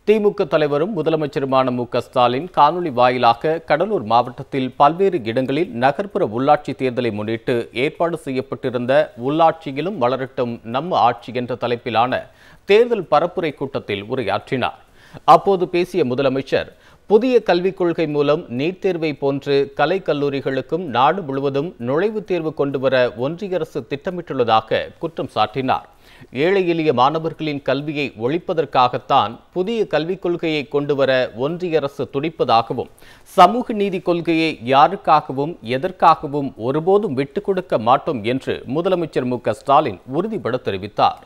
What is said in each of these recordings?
திமுக தலைவரும் முதலமைச்சருமான மு க ஸ்டாலின் காணொலி வாயிலாக கடலூர் மாவட்டத்தில் பல்வேறு இடங்களில் நகர்ப்புற உள்ளாட்சி தேர்தலை முன்னிட்டு ஏற்பாடு செய்யப்பட்டிருந்த உள்ளாட்சியிலும் வளரட்டும் நம்ம ஆட்சி என்ற தலைப்பிலான தேர்தல் பரப்புரை கூட்டத்தில் உரையாற்றினார் அப்போது பேசிய முதலமைச்சர் புதிய கல்விக் கொள்கை மூலம் நீட் தேர்வை போன்று கலை கல்லூரிகளுக்கும் நாடு முழுவதும் நுழைவுத் தேர்வு கொண்டுவர ஒன்றிய அரசு திட்டமிட்டுள்ளதாக குற்றம் சாட்டினார் ஏழை எளிய மாணவர்களின் கல்வியை ஒழிப்பதற்காகத்தான் புதிய கல்விக் கொள்கையை கொண்டுவர ஒன்றிய அரசு துடிப்பதாகவும் சமூக நீதி கொள்கையை யாருக்காகவும் எதற்காகவும் ஒருபோதும் விட்டுக் கொடுக்க மாட்டோம் என்று முதலமைச்சர் மு க ஸ்டாலின் உறுதிபட தெரிவித்தார்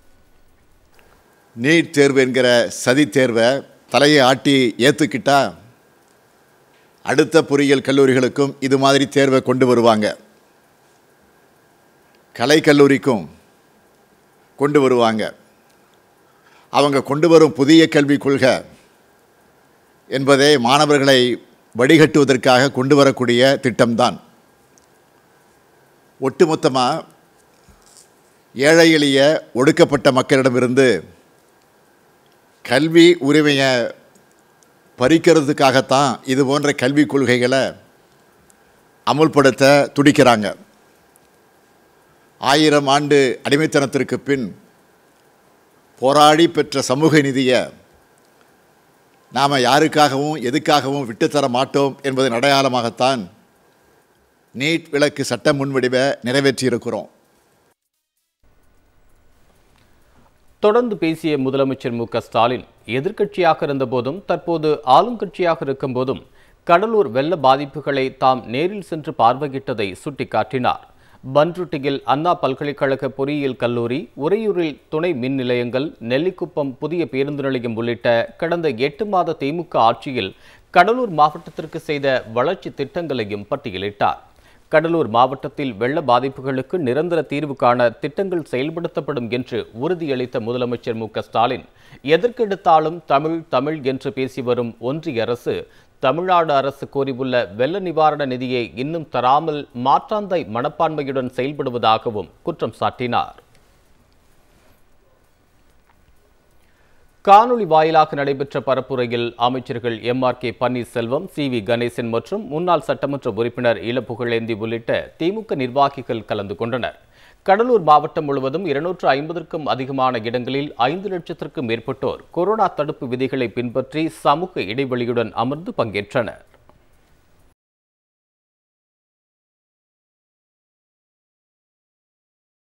நீட் தேர்வு என்கிற சதி தேர்வை தலையை ஆட்டி ஏற்றுக்கிட்டா அடுத்த பொறியியல் கல்லூரிகளுக்கும் இது மாதிரி தேர்வை கொண்டு வருவாங்க கலை கல்லூரிக்கும் கொண்டு வருவாங்க அவங்க கொண்டு வரும் புதிய கல்விக் கொள்கை என்பதே மாணவர்களை வடிகட்டுவதற்காக கொண்டு வரக்கூடிய திட்டம்தான் ஒட்டுமொத்தமாக ஏழை எளிய ஒடுக்கப்பட்ட மக்களிடமிருந்து கல்வி உரிமையை பறிக்கிறதுக்காகத்தான் இது போன்ற கல்விக் கொள்கைகளை அமுல்படுத்த துடிக்கிறாங்க ஆயிரம் ஆண்டு அடிமைத்தனத்திற்கு பின் போராடி பெற்ற சமூக நிதியை நாம் யாருக்காகவும் எதுக்காகவும் விட்டுத்தர மாட்டோம் என்பதன் அடையாளமாகத்தான் நீட் விலக்கு சட்ட முன்வடிவை நிறைவேற்றியிருக்கிறோம் தொடர்ந்து பேசிய முதலமைச்சர் மு க ஸ்டாலின் எதிர்க்கட்சியாக இருந்தபோதும் தற்போது ஆளுங்கட்சியாக இருக்கும்போதும் கடலூர் வெள்ள பாதிப்புகளை தாம் நேரில் சென்று பார்வையிட்டதை சுட்டிக்காட்டினார் பன்ருட்டியில் அண்ணா பல்கலைக்கழக பொறியியல் கல்லூரி உறையூரில் துணை மின் நிலையங்கள் நெல்லிக்குப்பம் புதிய பேருந்து நிலையம் உள்ளிட்ட கடந்த எட்டு மாத திமுக ஆட்சியில் கடலூர் மாவட்டத்திற்கு செய்த வளர்ச்சி திட்டங்களையும் பட்டியலிட்டார் கடலூர் மாவட்டத்தில் வெள்ள பாதிப்புகளுக்கு நிரந்தர தீர்வு காண திட்டங்கள் செயல்படுத்தப்படும் என்று உறுதியளித்த முதலமைச்சர் மு க ஸ்டாலின் எதற்கெடுத்தாலும் தமிழ் தமிழ் என்று பேசி வரும் ஒன்றிய அரசு தமிழ்நாடு அரசு கோரியுள்ள வெள்ள நிவாரண நிதியை இன்னும் தராமல் மாற்றாந்தை மனப்பான்மையுடன் செயல்படுவதாகவும் குற்றம் சாட்டினார் காணொலி வாயிலாக நடைபெற்ற பரப்புரையில் அமைச்சர்கள் M R K Panneerselvam C V Ganesan மற்றும் முன்னாள் சட்டமன்ற உறுப்பினர் இளப்புகழேந்தி உள்ளிட்ட திமுக நிர்வாகிகள் கலந்து கொண்டனர் கடலூர் மாவட்டம் முழுவதும் இருநூற்று ஐம்பதற்கும் அதிகமான இடங்களில் ஐந்து லட்சத்திற்கும் மேற்பட்டோர் கொரோனா தடுப்பு விதிகளை பின்பற்றி சமூக இடைவெளியுடன் அமர்ந்து பங்கேற்றனர்